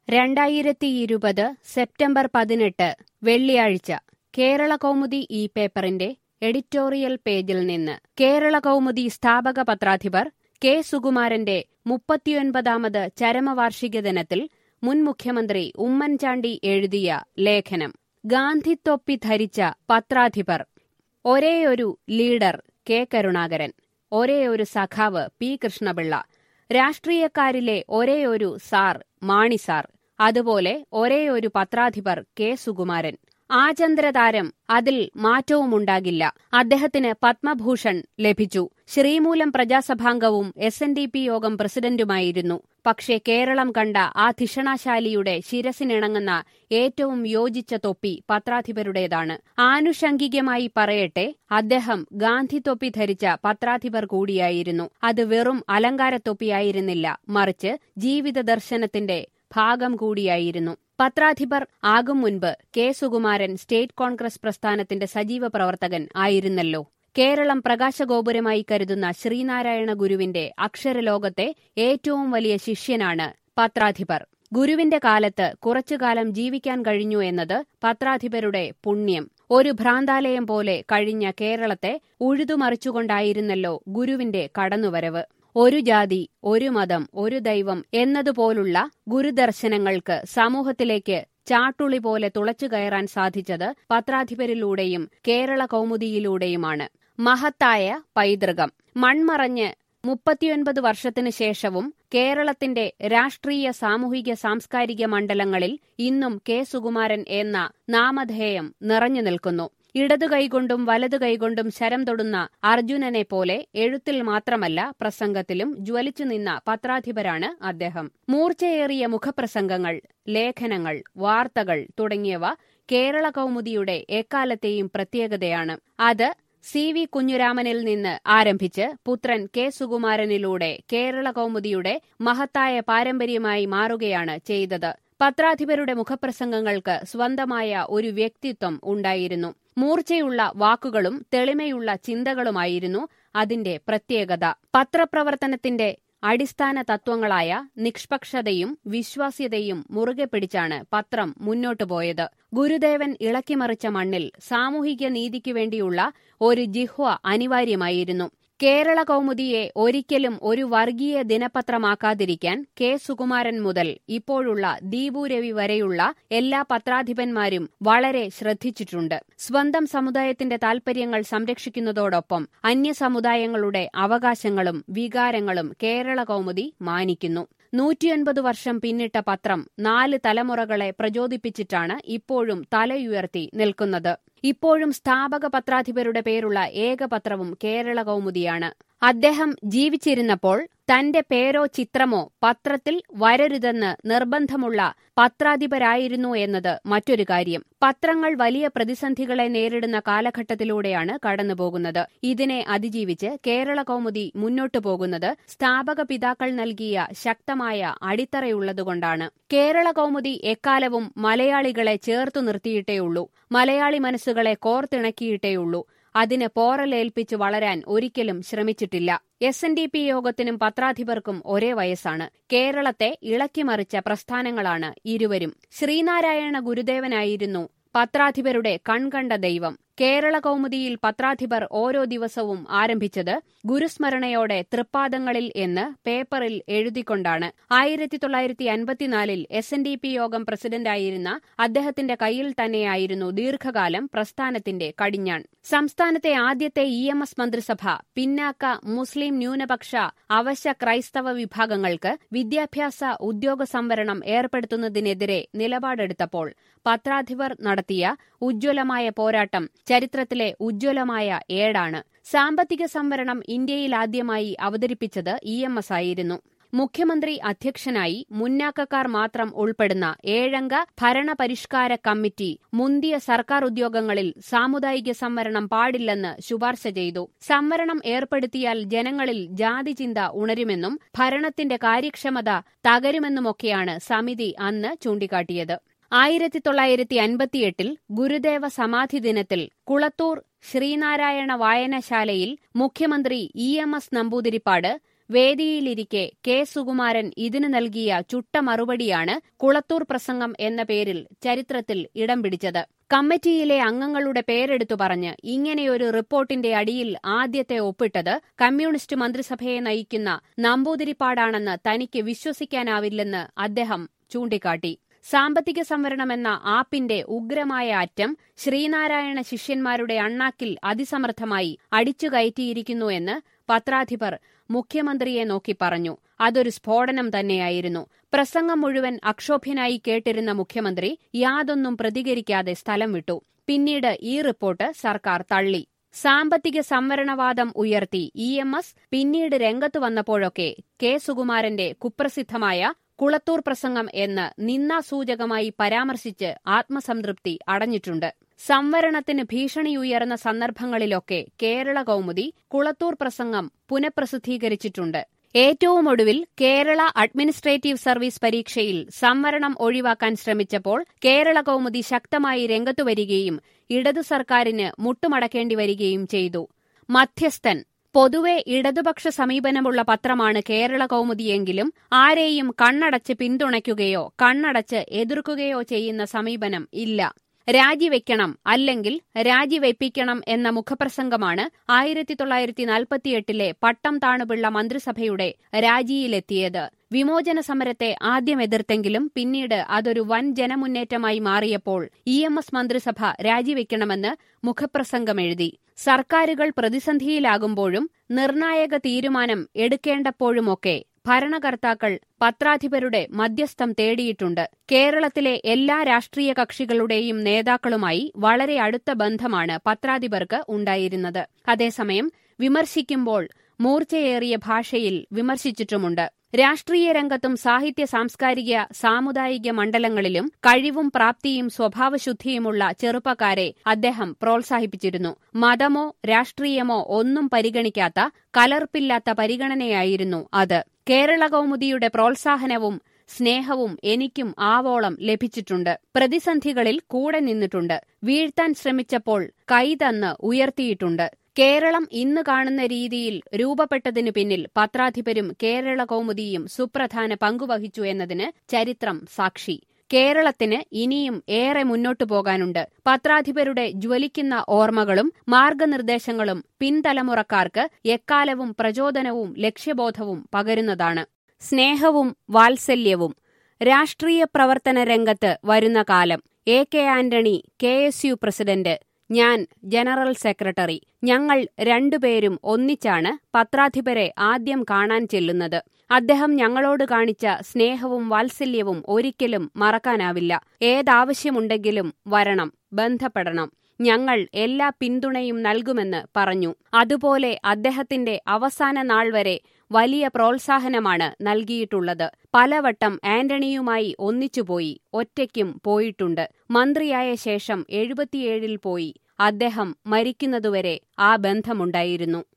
രണ്ടായിരത്തി ഇരുപത് സെപ്റ്റംബർ പതിനെട്ട് വെള്ളിയാഴ്ച കേരള കൗമുദി ഈ പേപ്പറിന്റെ എഡിറ്റോറിയൽ പേജിൽ നിന്ന് കേരള കൗമുദി സ്ഥാപക പത്രാധിപർ കെ സുകുമാരന്റെ മുപ്പത്തിയൊൻപതാമത് ചരമവാർഷിക ദിനത്തിൽ മുൻ മുഖ്യമന്ത്രി ഉമ്മൻചാണ്ടി എഴുതിയ ലേഖനം ഗാന്ധിത്തൊപ്പി ധരിച്ച പത്രാധിപർ ഒരേയൊരു ലീഡർ കെ കരുണാകരൻ ഒരേയൊരു സഖാവ് പി കൃഷ്ണപിള്ള രാഷ്ട്രീയക്കാരിലെ ഒരേയൊരു സാർ മാണി സാർ അതുപോലെ ഒരേയൊരു പത്രാധിപർ കെ സുകുമാരൻ ആചന്ദ്രതാരം അതിൽ മാറ്റവുമുണ്ടാകില്ല അദ്ദേഹത്തിന് പത്മഭൂഷൺ ലഭിച്ചു ശ്രീമൂലം പ്രജാസഭാംഗവും എസ് എൻ ഡി പി യോഗം പ്രസിഡന്റുമായിരുന്നു പക്ഷേ കേരളം കണ്ട ആ ധിഷണാശാലിയുടെ ശിരസിനിണങ്ങുന്ന ഏറ്റവും യോജിച്ച തൊപ്പി പത്രാധിപരുടേതാണ് ആനുഷംഗികമായി പറയട്ടെ അദ്ദേഹം ഗാന്ധി തൊപ്പി ധരിച്ച പത്രാധിപർ കൂടിയായിരുന്നു അത് വെറും അലങ്കാരത്തൊപ്പിയായിരുന്നില്ല മറിച്ച് ജീവിത ദർശനത്തിന്റെ ഭാഗം കൂടിയായിരുന്നു പത്രാധിപർ ആകും മുൻപ് കെ സുകുമാരൻ സ്റ്റേറ്റ് കോൺഗ്രസ് പ്രസ്ഥാനത്തിന്റെ സജീവ പ്രവർത്തകൻ ആയിരുന്നല്ലോ കേരളം പ്രകാശഗോപുരമായി കരുതുന്ന ശ്രീനാരായണ ഗുരുവിന്റെ അക്ഷരലോകത്തെ ഏറ്റവും വലിയ ശിഷ്യനാണ് പത്രാധിപർ ഗുരുവിന്റെ കാലത്ത് കുറച്ചുകാലം ജീവിക്കാൻ കഴിഞ്ഞു എന്നത് പത്രാധിപരുടെ പുണ്യം ഒരു ഭ്രാന്താലയം പോലെ കഴിഞ്ഞ കേരളത്തെ ഉഴുതുമറിച്ചുകൊണ്ടായിരുന്നല്ലോ ഗുരുവിന്റെ കടന്നുവരവ് ഒരു ജാതി ഒരു മതം ഒരു ദൈവം എന്നതുപോലുള്ള ഗുരുദർശനങ്ങൾക്ക് സമൂഹത്തിലേക്ക് ചാട്ടുളി പോലെ തുളച്ചു കയറാൻ സാധിച്ചത് പത്രാധിപരിലൂടെയും കേരള കൗമുദിയിലൂടെയുമാണ് മഹത്തായ പൈതൃകം മൺമറഞ്ഞ് മുപ്പത്തിയൊൻപത് വർഷത്തിനു ശേഷവും കേരളത്തിന്റെ രാഷ്ട്രീയ സാമൂഹിക സാംസ്കാരിക മണ്ഡലങ്ങളിൽ ഇന്നും കെ സുകുമാരൻ എന്ന നാമധേയം നിറഞ്ഞു നിൽക്കുന്നു ഇടതു കൈകൊണ്ടും വലതു കൈകൊണ്ടും ശരം തൊടുന്ന അർജുനനെ പോലെ എഴുത്തിൽ മാത്രമല്ല പ്രസംഗത്തിലും ജ്വലിച്ചു നിന്ന പത്രാധിപരാണ് അദ്ദേഹം മൂർച്ചയേറിയ മുഖപ്രസംഗങ്ങൾ ലേഖനങ്ങൾ വാർത്തകൾ തുടങ്ങിയവ കേരള കൗമുദിയുടെ എക്കാലത്തെയും പ്രത്യേകതയാണ് അത് സി വി കുഞ്ഞുരാമനിൽ നിന്ന് ആരംഭിച്ച് പുത്രൻ കെ സുകുമാരനിലൂടെ കേരള കൗമുദിയുടെ മഹത്തായ പാരമ്പര്യമായി മാറുകയാണ് ചെയ്തത് പത്രാധിപരുടെ മുഖപ്രസംഗങ്ങൾക്ക് സ്വന്തമായ ഒരു വ്യക്തിത്വം ഉണ്ടായിരുന്നു മൂർച്ചയുള്ള വാക്കുകളും തെളിമയുള്ള ചിന്തകളുമായിരുന്നു അതിന്റെ പ്രത്യേകത പത്രപ്രവർത്തനത്തിന്റെ അടിസ്ഥാന തത്വങ്ങളായ നിഷ്പക്ഷതയും വിശ്വാസ്യതയും മുറുകെ പിടിച്ചാണ് പത്രം മുന്നോട്ടു പോയത് ഗുരുദേവൻ ഇളക്കിമറിച്ച മണ്ണിൽ സാമൂഹിക നീതിക്കു വേണ്ടിയുള്ള ഒരു ജിഹ്വ അനിവാര്യമായിരുന്നു കേരള കൗമുദിയെ ഒരിക്കലും ഒരു വർഗീയ ദിനപത്രമാക്കാതിരിക്കാൻ കെ സുകുമാരൻ മുതൽ ഇപ്പോഴുള്ള ദീപു രവി വരെയുള്ള എല്ലാ പത്രാധിപന്മാരും വളരെ ശ്രദ്ധിച്ചിട്ടുണ്ട് സ്വന്തം സമുദായത്തിന്റെ താൽപര്യങ്ങൾ സംരക്ഷിക്കുന്നതോടൊപ്പം അന്യസമുദായങ്ങളുടെ അവകാശങ്ങളും വികാരങ്ങളും കേരള കൗമുദി മാനിക്കുന്നു നൂറ്റിയൊൻപത് വർഷം പിന്നിട്ട പത്രം നാല് തലമുറകളെ പ്രചോദിപ്പിച്ചിട്ടാണ് ഇപ്പോഴും തലയുയർത്തി നിൽക്കുന്നത് ഇപ്പോഴും സ്ഥാപക പത്രാധിപരുടെ പേരുള്ള ഏക പത്രവും കേരള കൗമുദിയാണ് അദ്ദേഹം ജീവിച്ചിരുന്നപ്പോൾ തന്റെ പേരോ ചിത്രമോ പത്രത്തിൽ വരരുതെന്ന് നിർബന്ധമുള്ള പത്രാധിപരായിരുന്നു എന്നത് മറ്റൊരു കാര്യം പത്രങ്ങൾ വലിയ പ്രതിസന്ധികളെ നേരിടുന്ന കാലഘട്ടത്തിലൂടെയാണ് കടന്നുപോകുന്നത് ഇതിനെ അതിജീവിച്ച് കേരള കൗമുദി മുന്നോട്ടു പോകുന്നത് സ്ഥാപക പിതാക്കൾ നൽകിയ ശക്തമായ അടിത്തറയുള്ളതുകൊണ്ടാണ് കേരള കൗമുദി എക്കാലവും മലയാളികളെ ചേർത്തു നിർത്തിയിട്ടേയുള്ളൂ മലയാളി മനസ്സുകളെ കോർത്തിണക്കിയിട്ടേയുള്ളൂ അതിന് പോറലേൽപ്പിച്ച് വളരാൻ ഒരിക്കലും ശ്രമിച്ചിട്ടില്ല എസ് എൻ ഡി പി യോഗത്തിനും പത്രാധിപർക്കും ഒരേ വയസ്സാണ് കേരളത്തെ ഇളക്കിമറിച്ച പ്രസ്ഥാനങ്ങളാണ് ഇരുവരും ശ്രീനാരായണ ഗുരുദേവനായിരുന്നു പത്രാധിപരുടെ കൺകണ്ട ദൈവം കേരള കൗമുദിയിൽ പത്രാധിപർ ഓരോ ദിവസവും ആരംഭിച്ചത് ഗുരുസ്മരണയോടെ തൃപ്പാദങ്ങളിൽ എന്ന് പേപ്പറിൽ എഴുതിക്കൊണ്ടാണ് ആയിരത്തി തൊള്ളായിരത്തി അൻപത്തിനാലിൽ എസ് എൻ ഡി പി യോഗം പ്രസിഡന്റായിരുന്ന അദ്ദേഹത്തിന്റെ കയ്യിൽ തന്നെയായിരുന്നു ദീർഘകാലം പ്രസ്ഥാനത്തിന്റെ കടിഞ്ഞാൺ സംസ്ഥാനത്തെ ആദ്യത്തെ ഇ എം എസ് മന്ത്രിസഭ പിന്നാക്ക മുസ്ലിം ന്യൂനപക്ഷ അവശ്യ ക്രൈസ്തവ വിഭാഗങ്ങൾക്ക് വിദ്യാഭ്യാസ ഉദ്യോഗ സംവരണം ഏർപ്പെടുത്തുന്നതിനെതിരെ നിലപാടെടുത്തപ്പോൾ പത്രാധിപർ നടത്തിയ ഉജ്ജ്വലമായ പോരാട്ടം ചരിത്രത്തിലെ ഉജ്ജ്വലമായ ഏടാണ് സാമ്പത്തിക സംവരണം ഇന്ത്യയിൽ ആദ്യമായി അവതരിപ്പിച്ചത് ഇ എം എസ് ആയിരുന്നു മുഖ്യമന്ത്രി അധ്യക്ഷനായി മുന്നാക്കക്കാർ മാത്രം ഉൾപ്പെടുന്ന ഏഴംഗ ഭരണപരിഷ്കാര കമ്മിറ്റി മുന്തിയ സർക്കാർ ഉദ്യോഗങ്ങളിൽ സാമുദായിക സംവരണം പാടില്ലെന്ന് ശുപാർശ ചെയ്തു സംവരണം ഏർപ്പെടുത്തിയാൽ ജനങ്ങളിൽ ജാതി ചിന്ത ഉണരുമെന്നും ഭരണത്തിന്റെ കാര്യക്ഷമത തകരുമെന്നുമൊക്കെയാണ് സമിതി അന്ന് ചൂണ്ടിക്കാട്ടിയത് ആയിരത്തി തൊള്ളായിരത്തി അൻപത്തിയെട്ടിൽ ഗുരുദേവ സമാധി ദിനത്തിൽ കുളത്തൂർ ശ്രീനാരായണ വായനശാലയിൽ മുഖ്യമന്ത്രി ഇ എം എസ് നമ്പൂതിരിപ്പാട് വേദിയിലിരിക്കെ കെ സുകുമാരൻ ഇതിനു നൽകിയ ചുട്ട മറുപടിയാണ് കുളത്തൂർ പ്രസംഗം എന്ന പേരിൽ ചരിത്രത്തിൽ ഇടം പിടിച്ചത് കമ്മിറ്റിയിലെ അംഗങ്ങളുടെ പേരെടുത്തു പറഞ്ഞ് ഇങ്ങനെയൊരു റിപ്പോർട്ടിന്റെ അടിയിൽ ആദ്യത്തെ ഒപ്പിട്ടത് കമ്മ്യൂണിസ്റ്റ് മന്ത്രിസഭയെ നയിക്കുന്ന നമ്പൂതിരിപ്പാടാണെന്ന് തനിക്ക് വിശ്വസിക്കാനാവില്ലെന്ന് അദ്ദേഹം ചൂണ്ടിക്കാട്ടി സാമ്പത്തിക സംവരണമെന്ന ആപ്പിന്റെ ഉഗ്രമായ അറ്റം ശ്രീനാരായണ ശിഷ്യന്മാരുടെ അണ്ണാക്കിൽ അതിസമർത്ഥമായി അടിച്ചുകയറ്റിയിരിക്കുന്നുവെന്ന് പത്രാധിപർ മുഖ്യമന്ത്രിയെ നോക്കി പറഞ്ഞു അതൊരു സ്ഫോടനം തന്നെയായിരുന്നു പ്രസംഗം മുഴുവൻ അക്ഷോഭ്യനായി കേട്ടിരുന്ന മുഖ്യമന്ത്രി യാതൊന്നും പ്രതികരിക്കാതെ സ്ഥലം വിട്ടു പിന്നീട് ഈ റിപ്പോർട്ട് സർക്കാർ തള്ളി സാമ്പത്തിക സംവരണവാദം ഉയർത്തി ഇ എം എസ് പിന്നീട് രംഗത്തു വന്നപ്പോഴൊക്കെ കെ സുകുമാരന്റെ കുപ്രസിദ്ധമായ കുളത്തൂർ പ്രസംഗം എന്ന് നിന്നാസൂചകമായി പരാമർശിച്ച് ആത്മസംതൃപ്തി അടഞ്ഞിട്ടുണ്ട് സംവരണത്തിന് ഭീഷണിയുയർന്ന സന്ദർഭങ്ങളിലൊക്കെ കേരള കൗമുദി കുളത്തൂർ പ്രസംഗം പുനഃപ്രസിദ്ധീകരിച്ചിട്ടുണ്ട് ഏറ്റവും ഒടുവിൽ കേരള അഡ്മിനിസ്ട്രേറ്റീവ് സർവീസ് പരീക്ഷയിൽ സംവരണം ഒഴിവാക്കാൻ ശ്രമിച്ചപ്പോൾ കേരള കൗമുദി ശക്തമായി രംഗത്തുവരികയും ഇടതു സർക്കാരിന് മുട്ടുമടക്കേണ്ടി വരികയും ചെയ്തു മധ്യസ്ഥൻ പൊതുവെ ഇടതുപക്ഷ സമീപനമുള്ള പത്രമാണ് കേരള കൗമുദിയെങ്കിലും ആരെയും കണ്ണടച്ച് പിന്തുണയ്ക്കുകയോ കണ്ണടച്ച് എതിർക്കുകയോ ചെയ്യുന്ന സമീപനം ഇല്ല രാജിവെക്കണം അല്ലെങ്കിൽ രാജിവെപ്പിക്കണം എന്ന മുഖപ്രസംഗമാണ് ആയിരത്തി തൊള്ളായിരത്തി നാൽപ്പത്തിയെട്ടിലെ പട്ടം താണുപിള്ള മന്ത്രിസഭയുടെ രാജിയിലെത്തിയത് വിമോചന സമരത്തെ ആദ്യം എതിർത്തെങ്കിലും പിന്നീട് അതൊരു വൻ ജനമുന്നേറ്റമായി മാറിയപ്പോൾ ഇ എം എസ് മന്ത്രിസഭ രാജിവെക്കണമെന്ന് മുഖപ്രസംഗമെഴുതി സർക്കാരുകൾ പ്രതിസന്ധിയിലാകുമ്പോഴും നിർണായക തീരുമാനം എടുക്കേണ്ടപ്പോഴുമൊക്കെ ഭരണകർത്താക്കൾ പത്രാധിപരുടെ മധ്യസ്ഥം തേടിയിട്ടുണ്ട് കേരളത്തിലെ എല്ലാ രാഷ്ട്രീയ കക്ഷികളുടെയും നേതാക്കളുമായി വളരെ അടുത്ത ബന്ധമാണ് പത്രാധിപർക്ക് ഉണ്ടായിരുന്നത് അതേസമയം വിമർശിക്കുമ്പോൾ മൂർച്ചയേറിയ ഭാഷയിൽ വിമർശിച്ചിട്ടുമുണ്ട് രാഷ്ട്രീയ രംഗത്തും സാഹിത്യ സാംസ്കാരിക സാമുദായിക മണ്ഡലങ്ങളിലും കഴിവും പ്രാപ്തിയും സ്വഭാവശുദ്ധിയുമുള്ള ചെറുപ്പക്കാരെ അദ്ദേഹം പ്രോത്സാഹിപ്പിച്ചിരുന്നു മതമോ രാഷ്ട്രീയമോ ഒന്നും പരിഗണിക്കാത്ത കലർപ്പില്ലാത്ത പരിഗണനയായിരുന്നു അത് കേരള കൗമുദിയുടെ പ്രോത്സാഹനവും സ്നേഹവും എനിക്കും ആവോളം ലഭിച്ചിട്ടുണ്ട് പ്രതിസന്ധികളിൽ കൂടെ നിന്നിട്ടുണ്ട് വീഴ്ത്താൻ ശ്രമിച്ചപ്പോൾ കൈതന്ന് ഉയർത്തിയിട്ടുണ്ട് കേരളം ഇന്ന് കാണുന്ന രീതിയിൽ രൂപപ്പെട്ടതിനു പിന്നിൽ പത്രാധിപരും കേരള കൗമുദിയും സുപ്രധാന പങ്കുവഹിച്ചു എന്നതിന് ചരിത്രം സാക്ഷി കേരളത്തിന് ഇനിയും ഏറെ മുന്നോട്ടു പോകാനുണ്ട് പത്രാധിപരുടെ ജ്വലിക്കുന്ന ഓർമ്മകളും മാർഗനിർദ്ദേശങ്ങളും പിൻതലമുറക്കാർക്ക് എക്കാലവും പ്രചോദനവും ലക്ഷ്യബോധവും പകരുന്നതാണ് സ്നേഹവും വാത്സല്യവും രാഷ്ട്രീയ പ്രവർത്തന രംഗത്ത് വരുന്ന കാലം A K Antony K S U president ഞാൻ ജനറൽ സെക്രട്ടറി ഞങ്ങൾ രണ്ടുപേരും ഒന്നിച്ചാണ് പത്രാധിപരെ ആദ്യം കാണാൻ ചെല്ലുന്നത് അദ്ദേഹം ഞങ്ങളോട് കാണിച്ച സ്നേഹവും വാത്സല്യവും ഒരിക്കലും മറക്കാനാവില്ല ഏതാവശ്യമുണ്ടെങ്കിലും വരണം ബന്ധപ്പെടണം ഞങ്ങൾ എല്ലാ പിന്തുണയും നൽകുമെന്ന് പറഞ്ഞു അതുപോലെ അദ്ദേഹത്തിന്റെ അവസാന നാൾ വരെ വലിയ പ്രോത്സാഹനമാണ് നൽകിയിട്ടുള്ളത് പലവട്ടം ആന്റണിയുമായി ഒന്നിച്ചുപോയി ഒറ്റയ്ക്കും പോയിട്ടുണ്ട് മന്ത്രിയായ ശേഷം എഴുപത്തിയേഴിൽ പോയി അദ്ദേഹം മരിക്കുന്നതുവരെ ആ ബന്ധമുണ്ടായിരുന്നു